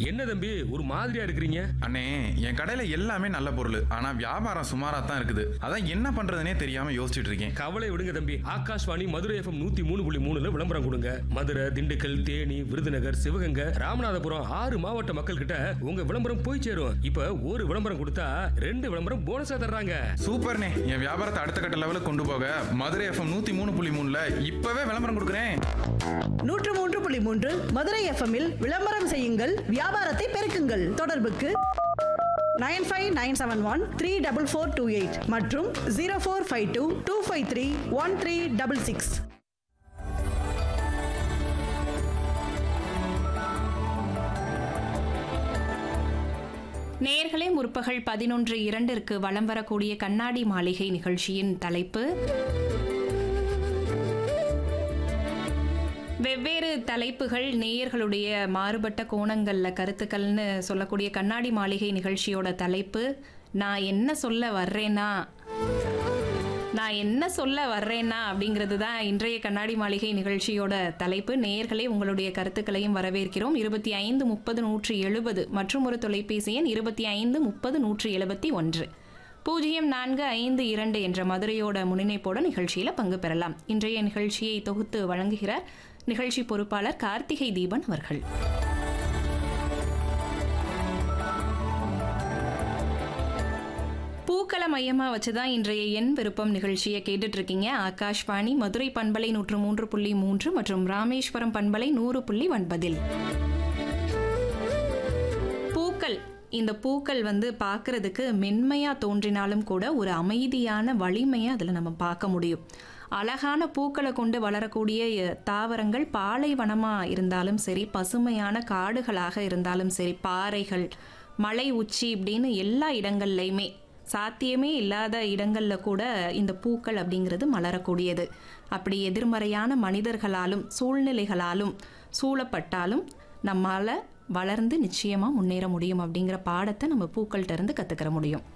என்ன தம்பி ஒரு மாதிரியா இருக்கிறீங்க அண்ணே என் கடையில எல்லாமே நல்ல பொருள் ஆனா வியாபாரம் சுமாரா தான் இருக்குது அதான் என்ன பண்றதுனே தெரியாம யோசிச்சுட்டு இருக்கேன் கவலை விடுங்க தம்பி ஆகாஷ்வாணி மதுரை எஃப்எம் நூத்தி மூணு புள்ளி மூணுல விளம்பரம் கொடுங்க மதுரை திண்டுக்கல் தேனி விருதுநகர் சிவகங்கை ராமநாதபுரம் ஆறு மாவட்ட மக்கள் கிட்ட உங்க விளம்பரம் போய் சேரும் இப்ப ஒரு விளம்பரம் கொடுத்தா ரெண்டு விளம்பரம் போனஸா தர்றாங்க சூப்பர்ண்ணே என் வியாபாரத்தை அடுத்த கட்ட லெவலுக்கு கொண்டு போக மதுரை எஃப்எம் நூத்தி மூணு புள்ளி மூணுல இப்பவே விளம்பரம் கொடுக்குறேன் நூற்று மூன்று புள்ளி மூன்று மதுரை எஃப்எம்மில் விளம்பரம் செய்யுங்கள் வியாபாரத்தை பெருக்குங்கள் தொடர்புக்கு nine five nine seven one three double four two eight மற்றும் zero four five two two five three one three double six நேர்களே முற்பகல் பதினொன்று இரண்டிற்கு வலம் வரக்கூடிய கண்ணாடி மாளிகை நிகழ்ச்சியின் தலைப்பு வெவ்வேறு தலைப்புகள் நேயர்களுடைய மாறுபட்ட கோணங்கள்ல கருத்துக்கள்னு சொல்லக்கூடிய கண்ணாடி மாளிகை நிகழ்ச்சியோட தலைப்பு நான் என்ன சொல்ல வர்றேன்னா நான் என்ன சொல்ல வர்றேன்னா அப்படிங்கிறது தான் இன்றைய கண்ணாடி மாளிகை நிகழ்ச்சியோட தலைப்பு நேயர்களே உங்களுடைய கருத்துக்களையும் வரவேற்கிறோம் இருபத்தி ஐந்து முப்பது நூற்றி எழுபது மற்றும் ஒரு தொலைபேசி எண் இருபத்தி ஐந்து முப்பது நூற்றி எழுபத்தி ஒன்று பூஜ்ஜியம் நான்கு ஐந்து இரண்டு என்ற மதுரையோட முன்னிணைப்போட நிகழ்ச்சியில் பங்கு பெறலாம் இன்றைய நிகழ்ச்சியை தொகுத்து வழங்குகிறார் நிகழ்ச்சி பொறுப்பாளர் கார்த்திகை தீபன் அவர்கள் பூக்களை மையமாக வச்சு தான் இன்றைய எண் விருப்பம் நிகழ்ச்சியை கேட்டுட்டு இருக்கீங்க ஆகாஷ்வாணி மதுரை பண்பலை நூற்று மூன்று புள்ளி மூன்று மற்றும் ராமேஸ்வரம் பண்பலை நூறு புள்ளி ஒன்பதில் பூக்கள் இந்த பூக்கள் வந்து பார்க்கறதுக்கு மென்மையாக தோன்றினாலும் கூட ஒரு அமைதியான வலிமையை அதில் நம்ம பார்க்க முடியும் அழகான பூக்களை கொண்டு வளரக்கூடிய அஹ், தாவரங்கள் பாலைவனமாக இருந்தாலும் சரி பசுமையான காடுகளாக இருந்தாலும் சரி பாறைகள் மலை உச்சி இப்படின்னு எல்லா இடங்கள்லையுமே சாத்தியமே இல்லாத இடங்களில் கூட இந்த பூக்கள் அப்படிங்கிறது மலரக்கூடியது அப்படி எதிர்மறையான மனிதர்களாலும் சூழ்நிலைகளாலும் சூழப்பட்டாலும் நம்மால் வளர்ந்து நிச்சயமாக முன்னேற முடியும் அப்படிங்கிற பாடத்தை நம்ம பூக்கள்கிட்ட இருந்து கற்றுக்கிற முடியும்